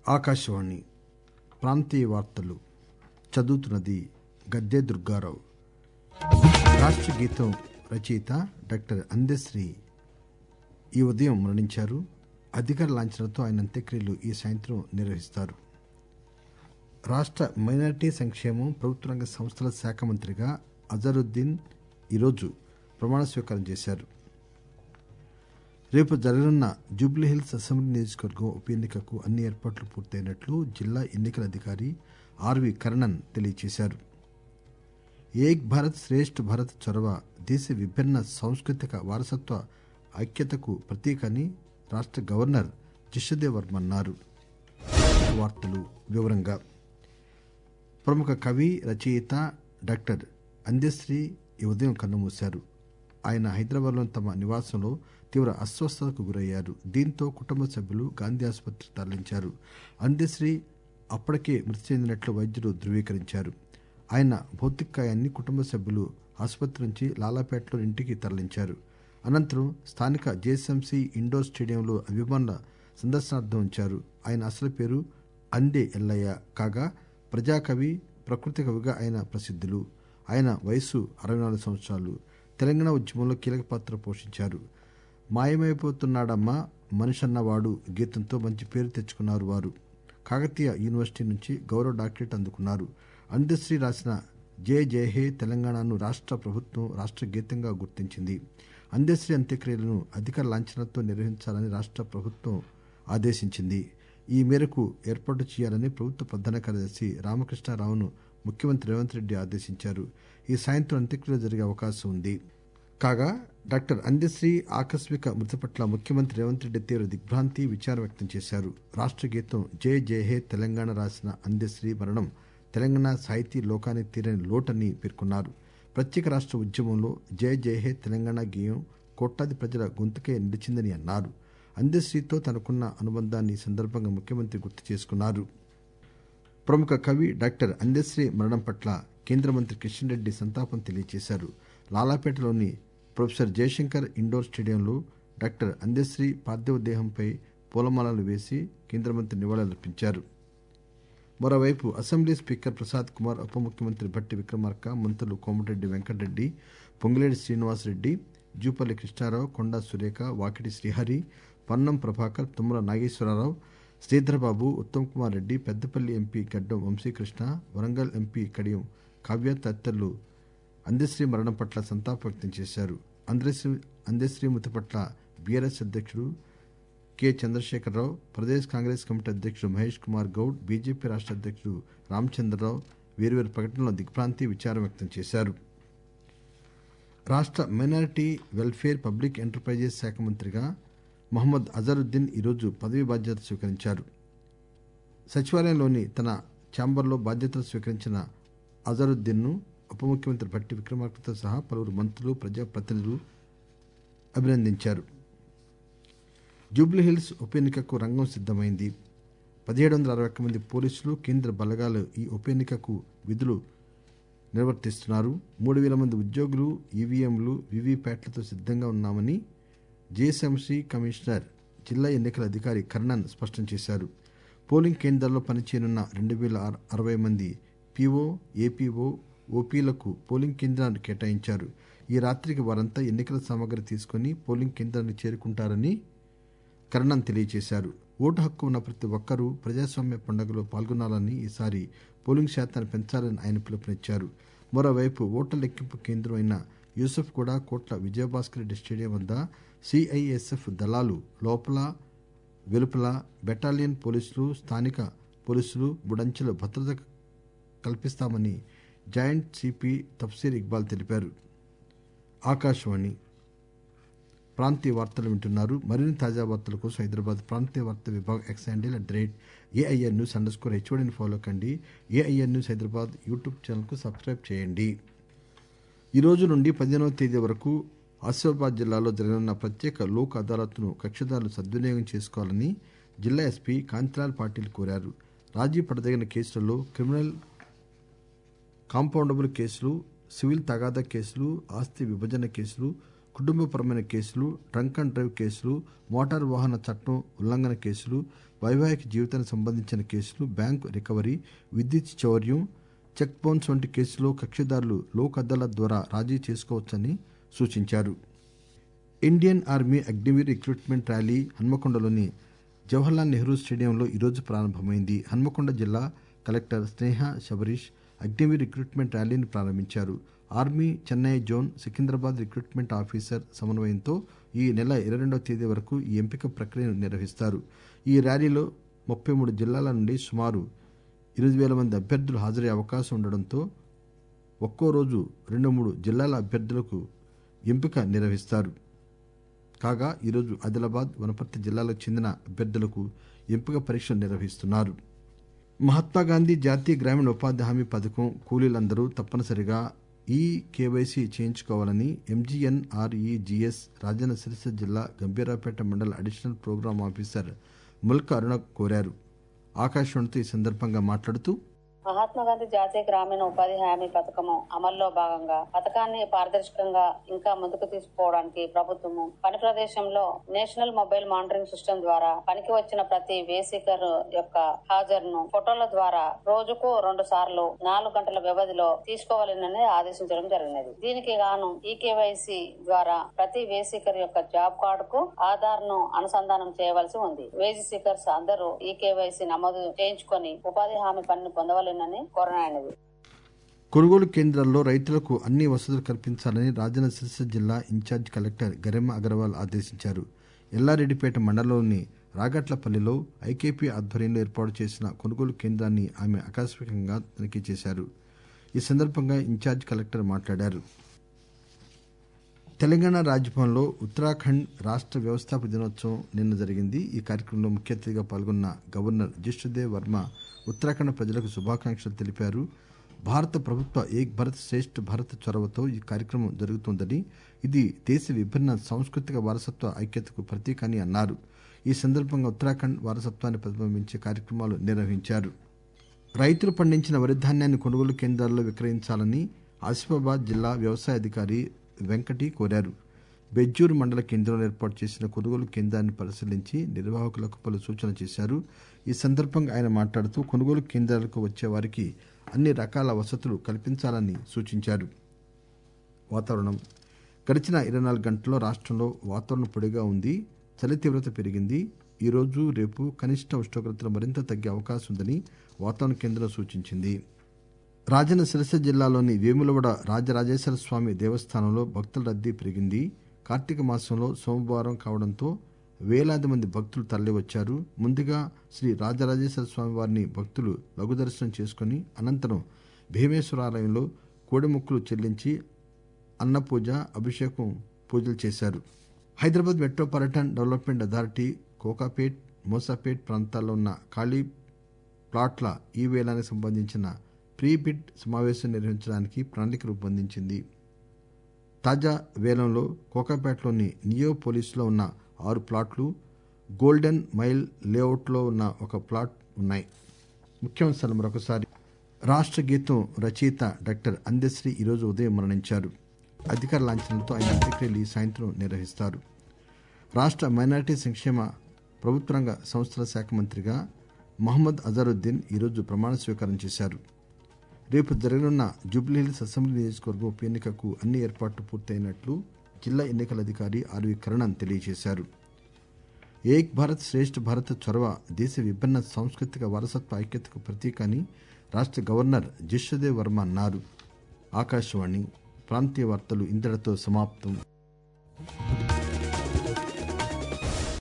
ఆకాశవాణి ప్రాంతీయ వార్తలు చదువుతున్నది గద్దె దుర్గారావు రాష్ట్ర గీతం రచయిత డాక్టర్ అందశ్రీ ఈ ఉదయం మరణించారు అధికార లాంఛనంతో ఆయన అంత్యక్రియలు ఈ సాయంత్రం నిర్వహిస్తారు రాష్ట్ర మైనారిటీ సంక్షేమం ప్రభుత్వ రంగ సంస్థల శాఖ మంత్రిగా అజరుద్దీన్ ఈరోజు ప్రమాణ స్వీకారం చేశారు రేపు జరగనున్న జూబ్లీహిల్స్ అసెంబ్లీ నియోజకవర్గం ఉప ఎన్నికకు అన్ని ఏర్పాట్లు పూర్తయినట్లు జిల్లా ఎన్నికల అధికారి ఆర్వి కర్ణన్ తెలియజేశారు ఏక్ భారత్ శ్రేష్ఠ్ భారత్ చొరవ దేశ విభిన్న సాంస్కృతిక వారసత్వ ఐక్యతకు ప్రతీక అని రాష్ట్ర గవర్నర్ జిష్ణుదేవ్ వర్మ అన్నారు వార్తలు వివరంగా ప్రముఖ కవి రచయిత డాక్టర్ అందశ్రీ ఈ ఉదయం కన్నుమూశారు ఆయన హైదరాబాద్లోని తమ నివాసంలో తీవ్ర అస్వస్థతకు గురయ్యారు దీంతో కుటుంబ సభ్యులు గాంధీ ఆసుపత్రికి తరలించారు అందశ్రీ అప్పటికే మృతి చెందినట్లు వైద్యులు ధృవీకరించారు ఆయన భౌతికకాయాన్ని కుటుంబ సభ్యులు ఆసుపత్రి నుంచి లాలాపేటలో ఇంటికి తరలించారు అనంతరం స్థానిక జేఎస్ఎంసీ ఇండోర్ స్టేడియంలో అభిమానుల సందర్శనార్థం ఉంచారు ఆయన అసలు పేరు అందే ఎల్లయ్య కాగా ప్రజాకవి ప్రకృతి కవిగా ఆయన ప్రసిద్ధులు ఆయన వయసు అరవై నాలుగు సంవత్సరాలు తెలంగాణ ఉద్యమంలో కీలక పాత్ర పోషించారు మాయమైపోతున్నాడమ్మా మనిషన్నవాడు గీతంతో మంచి పేరు తెచ్చుకున్నారు వారు కాకతీయ యూనివర్సిటీ నుంచి గౌరవ డాక్టరేట్ అందుకున్నారు అందశ్రీ రాసిన జయ జయ హే తెలంగాణను రాష్ట్ర ప్రభుత్వం రాష్ట్ర గీతంగా గుర్తించింది అందశ్రీ అంత్యక్రియలను అధికార లాంఛనంతో నిర్వహించాలని రాష్ట్ర ప్రభుత్వం ఆదేశించింది ఈ మేరకు ఏర్పాటు చేయాలని ప్రభుత్వ ప్రధాన కార్యదర్శి రామకృష్ణారావును ముఖ్యమంత్రి రేవంత్ రెడ్డి ఆదేశించారు ఈ సాయంత్రం అంత్యక్రియలు జరిగే అవకాశం ఉంది కాగా డాక్టర్ అందశ్రీ ఆకస్మిక మృతి పట్ల ముఖ్యమంత్రి రేవంత్ రెడ్డి తీవ్ర దిగ్భ్రాంతి విచారం వ్యక్తం చేశారు రాష్ట్ర గీతం జయ జయ హే తెలంగాణ రాసిన అందశ్రీ మరణం తెలంగాణ సాహితీ లోకానికి తీరని లోటని పేర్కొన్నారు ప్రత్యేక రాష్ట్ర ఉద్యమంలో జయ జయ హే తెలంగాణ గేయం కోట్లాది ప్రజల గొంతుకే నిలిచిందని అన్నారు అందశ్రీతో తనకున్న అనుబంధాన్ని ఈ సందర్భంగా ముఖ్యమంత్రి గుర్తు చేసుకున్నారు ప్రముఖ కవి డాక్టర్ అందశ్రీ మరణం పట్ల కేంద్ర మంత్రి కిషన్ రెడ్డి సంతాపం తెలియజేశారు లాలాపేటలోని ప్రొఫెసర్ జయశంకర్ ఇండోర్ స్టేడియంలో డాక్టర్ అందశ్రీ పార్థివ దేహంపై పూలమాలలు వేసి కేంద్ర మంత్రి నివాళులర్పించారు మరోవైపు అసెంబ్లీ స్పీకర్ ప్రసాద్ కుమార్ ఉప ముఖ్యమంత్రి భట్టి విక్రమార్క మంత్రులు కోమటిరెడ్డి వెంకటరెడ్డి పొంగులేటి శ్రీనివాసరెడ్డి జూపల్లి కృష్ణారావు కొండా సురేఖ వాకిటి శ్రీహరి పన్నం ప్రభాకర్ తుమ్మల నాగేశ్వరరావు శ్రీధర్బాబు ఉత్తమ్ కుమార్ రెడ్డి పెద్దపల్లి ఎంపీ గడ్డం వంశీకృష్ణ వరంగల్ ఎంపీ కడియం కావ్య తదితరులు అందశ్రీ మరణం పట్ల సంతాపం వ్యక్తం చేశారు అందశ్రీ మృతి పట్ల బీఆర్ఎస్ అధ్యక్షుడు K Chandrasekhar Rao Pradesh Congress committee అధ్యక్షుడు మహేష్ కుమార్ గౌడ్ బీజేపీ రాష్ట్ర అధ్యక్షుడు రామచంద్రరావు వేర్వేరు ప్రకటనలో దిగ్భ్రాంతి విచారం వ్యక్తం చేశారు రాష్ట్ర మైనారిటీ వెల్ఫేర్ పబ్లిక్ ఎంటర్ప్రైజెస్ శాఖ మంత్రిగా మహమ్మద్ అజరుద్దీన్ ఈరోజు పదవీ బాధ్యత స్వీకరించారు సచివాలయంలోని తన ఛాంబర్లో బాధ్యతలు స్వీకరించిన అజరుద్దీన్ను ఉప ముఖ్యమంత్రి భట్టి విక్రమార్కతో సహా పలువురు మంత్రులు ప్రజాప్రతినిధులు అభినందించారు జూబ్లీహిల్స్ ఉప ఎన్నికకు రంగం సిద్దమైంది పదిహేడు వందల అరవై ఒక్క మంది పోలీసులు కేంద్ర బలగాలు ఈ ఉప ఎన్నికకు విధులు నిర్వర్తిస్తున్నారు మూడు వేల మంది ఉద్యోగులు ఈవీఎంలు వీవీప్యాట్లతో సిద్దంగా ఉన్నామని జేఎస్ఎంసీ కమిషనర్ జిల్లా ఎన్నికల అధికారి కర్ణన్ స్పష్టం చేశారు పోలింగ్ కేంద్రాల్లో పనిచేయనున్న రెండు వేల అరవై మంది పీఓ ఏపీఓ ఓపీలకు పోలింగ్ కేంద్రాన్ని కేటాయించారు ఈ రాత్రికి వారంతా ఎన్నికల సామగ్రి తీసుకుని పోలింగ్ కేంద్రానికి చేరుకుంటారని కర్ణన్ తెలియజేశారు ఓటు హక్కు ఉన్న ప్రతి ఒక్కరూ ప్రజాస్వామ్య పండుగలో పాల్గొనాలని ఈసారి పోలింగ్ శాతాన్ని పెంచాలని ఆయన పిలుపునిచ్చారు మరోవైపు ఓట్ల లెక్కింపు కేంద్రం అయిన యూసఫ్ కూడా కోట్ల విజయభాస్కర్ రెడ్డి స్టేడియం వద్ద సిఐఎస్ఎఫ్ దళాలు లోపల వెలుపల బెటాలియన్ పోలీసులు స్థానిక పోలీసులు బుడంచెల భద్రత కల్పిస్తామని జాయింట్ సిపి తఫ్సీర్ ఇక్బాల్ తెలిపారు ఆకాశవాణి ప్రాంతీయ వార్తలు వింటున్నారు మరిన్ని తాజా వార్తల కోసం హైదరాబాద్ ప్రాంతీయ వార్తా విభాగం X handle at the rate AIR news underscore హెచ్ఓడిని ఫాలో కండి ఏఐఆర్ న్యూస్ హైదరాబాద్ యూట్యూబ్ ఛానల్కు సబ్స్క్రైబ్ చేయండి ఈ రోజు నుండి పదిహేనవ తేదీ వరకు ఆసిఫాబాద్ జిల్లాలో జరగనున్న ప్రత్యేక లోక్ అదాలత్ను కక్షిదారులు సద్వినియోగం చేసుకోవాలని జిల్లా ఎస్పీ కాంతిలాల్ పాటిల్ కోరారు రాజీ పడదగిన కేసులలో క్రిమినల్ కాంపౌండబుల్ కేసులు సివిల్ తగాదా కేసులు ఆస్తి విభజన కేసులు కుటుంబపరమైన కేసులు డ్రంక్ అండ్ డ్రైవ్ కేసులు మోటారు వాహన చట్టం ఉల్లంఘన కేసులు వైవాహిక జీవితానికి సంబంధించిన కేసులు బ్యాంకు రికవరీ విద్యుత్ చౌర్యం చెక్ బౌన్స్ వంటి కేసుల్లో కక్షిదారులు లోక్ అదాలత్ ద్వారా రాజీ చేసుకోవచ్చని సూచించారు Indian army Agniveer recruitment rally హన్మకొండలోని జవహర్లాల్ నెహ్రూ స్టేడియంలో ఈరోజు ప్రారంభమైంది హన్మకొండ జిల్లా కలెక్టర్ స్నేహ శబరీష్ అగ్నివీర్ రిక్రూట్మెంట్ ర్యాలీని ప్రారంభించారు army Chennai zone Secunderabad recruitment officer సమన్వయంతో ఈ నెల ఇరవై రెండవ తేదీ వరకు ఈ ఎంపిక ప్రక్రియను నిర్వహిస్తారు ఈ ర్యాలీలో ముప్పై మూడు జిల్లాల నుండి సుమారు ఎనిమిది వేల మంది అభ్యర్థులు హాజరయ్యే అవకాశం ఉండడంతో ఒక్కో రోజు రెండు మూడు జిల్లాల అభ్యర్థులకు ఎంపిక నిర్వహిస్తారు కాగా ఈరోజు ఆదిలాబాద్ వనపర్తి జిల్లాలకు చెందిన అభ్యర్థులకు ఎంపిక పరీక్షలు నిర్వహిస్తున్నారు మహాత్మాగాంధీ జాతీయ గ్రామీణ ఉపాధి హామీ పథకం కూలీలందరూ తప్పనిసరిగా ఈ కేవైసీ చేయించుకోవాలని ఎంజీఎన్ఆర్ఈజీఎస్ రాజన్న సిరిసిల్ల జిల్లా గంభీరాపేట మండల additional program officer Mulka Aruna కోరారు ఆకాశవాణితో ఈ సందర్భంగా మాట్లాడుతూ మహాత్మాగాంధీ జాతీయ గ్రామీణ ఉపాధి హామీ పథకము అమల్లో భాగంగా పథకాన్ని పారదర్శకంగా ఇంకా ముందుకు తీసుకుపోవడానికి ప్రభుత్వము పని ప్రదేశంలో నేషనల్ మొబైల్ మానిటరింగ్ సిస్టమ్ ద్వారా పనికి వచ్చిన ప్రతి వేసికర్ యొక్క హాజరును ఫోటోల ద్వారా రోజుకు రెండు సార్లు నాలుగు గంటల వ్యవధిలో తీసుకోవాలని ఆదేశించడం జరిగినది దీనికి గాను ఈ కేవైసీ ద్వారా ప్రతి వేసికర్ యొక్క జాబ్ కార్డుకు ఆధార్ ను అనుసంధానం చేయవలసి ఉంది వేజ్ సీకర్స్ అందరూ ఈ కేవైసీ నమోదు చేయించుకొని ఉపాధి హామీ పనిని పొందవలెనని కోరనైనది కొనుగోలు కేంద్రాల్లో రైతులకు అన్ని వసతులు కల్పించాలని రాజన్న సిరిసిల్ల జిల్లా ఇన్ఛార్జ్ కలెక్టర్ గరిమ అగర్వాల్ ఆదేశించారు ఎల్లారెడ్డిపేట మండలంలోని రాగట్లపల్లిలో ఐకేపీ ఆధ్వర్యంలో ఏర్పాటు చేసిన కొనుగోలు కేంద్రాన్ని ఆమె ఆకస్మికంగా తనిఖీ చేశారు ఈ సందర్భంగా ఇన్ఛార్జ్ కలెక్టర్ మాట్లాడారు తెలంగాణ రాజ్భవన్లో ఉత్తరాఖండ్ రాష్ట్ర వ్యవస్థాపక దినోత్సవం నిన్న జరిగింది ఈ కార్యక్రమంలో ముఖ్య అతిథిగా పాల్గొన్న గవర్నర్ జిష్ణుదేవ్ వర్మ ఉత్తరాఖండ్ ప్రజలకు శుభాకాంక్షలు తెలిపారు భారత ప్రభుత్వ ఏక్ భారత్ శ్రేష్ఠ భారత్ చొరవతో ఈ కార్యక్రమం జరుగుతోందని ఇది దేశ విభిన్న సాంస్కృతిక వారసత్వ ఐక్యతకు ప్రతీక అని అన్నారు ఈ సందర్భంగా ఉత్తరాఖండ్ వారసత్వాన్ని ప్రతిబింబించే కార్యక్రమాలు నిర్వహించారు రైతులు పండించిన వరి ధాన్యాన్ని కొనుగోలు కేంద్రాల్లో విక్రయించాలని ఆసిఫాబాద్ జిల్లా వ్యవసాయ అధికారి వెంకటి కోరారు బెజ్జూరు మండల కేంద్రంలో ఏర్పాటు చేసిన కొనుగోలు కేంద్రాన్ని పరిశీలించి నిర్వాహకులకు పలు సూచనలు చేశారు ఈ సందర్భంగా ఆయన మాట్లాడుతూ కొనుగోలు కేంద్రాలకు వచ్చే వారికి అన్ని రకాల వసతులు కల్పించాలని సూచించారు వాతావరణం గడిచిన ఇరవై నాలుగు గంటల్లో రాష్ట్రంలో వాతావరణం పొడిగా ఉంది చలి తీవ్రత పెరిగింది ఈ రోజు రేపు కనిష్ట ఉష్ణోగ్రతలు మరింత తగ్గే అవకాశం ఉందని వాతావరణ కేంద్రం సూచించింది రాజన్న సిరిసిల్ల జిల్లాలోని వేములవాడ రాజరాజేశ్వర స్వామి దేవస్థానంలో భక్తుల రద్దీ పెరిగింది కార్తీక మాసంలో సోమవారం కావడంతో వేలాది మంది భక్తులు తరలివచ్చారు ముందుగా శ్రీ రాజరాజేశ్వర స్వామి వారిని భక్తులు లఘు దర్శనం చేసుకుని అనంతరం భీమేశ్వరాలయంలో కోడెముక్కులు చెల్లించి అన్నపూజ అభిషేకం పూజలు చేశారు Hyderabad metropolitan development authority Kokapet Mosapet ప్రాంతాల్లో ఉన్న ఖాళీ ప్లాట్ల ఈ వేలానికి సంబంధించిన ప్రీ బిడ్ సమావేశం నిర్వహించడానికి ప్రణాళిక రూపొందించింది తాజా వేలంలో కోకాపేటలోని నియో పోలీసులో ఉన్న ఆరు ప్లాట్లు గోల్డెన్ మైల్ లేఅవుట్లో ఉన్న ఒక ప్లాట్ ఉన్నాయి ముఖ్యాంశాలు మరొకసారి రాష్ట్ర గీతం రచయిత డాక్టర్ అందశ్రీ ఈరోజు ఉదయం మరణించారు అధికార లాంఛనంతో ఆయన అంత్యక్రియలు ఈ సాయంత్రం నిర్వహిస్తారు రాష్ట్ర మైనారిటీ సంక్షేమ ప్రభుత్వ రంగ సంస్థల శాఖ మంత్రిగా మహమ్మద్ అజరుద్దీన్ ఈరోజు ప్రమాణ స్వీకారం చేశారు రేపు జరగనున్న జూబ్లీహిల్స్ అసెంబ్లీ నియోజకవర్గం ఉప ఎన్నికకు అన్ని ఏర్పాట్లు పూర్తయినట్లు జిల్లా ఎన్నికల అధికారి ఆర్వి కరణన్ తెలియజేశారు ఏక్ భారత్ శ్రేష్ఠ భారత్ చొరవ దేశ విభిన్న సాంస్కృతిక వారసత్వ ఐక్యతకు ప్రతీక అని రాష్ట్ర గవర్నర్ జిష్ణుదేవ్ వర్మ అన్నారు ఆకాశవాణి ప్రాంతీయ వార్తలు ఇంతటితో సమాప్తం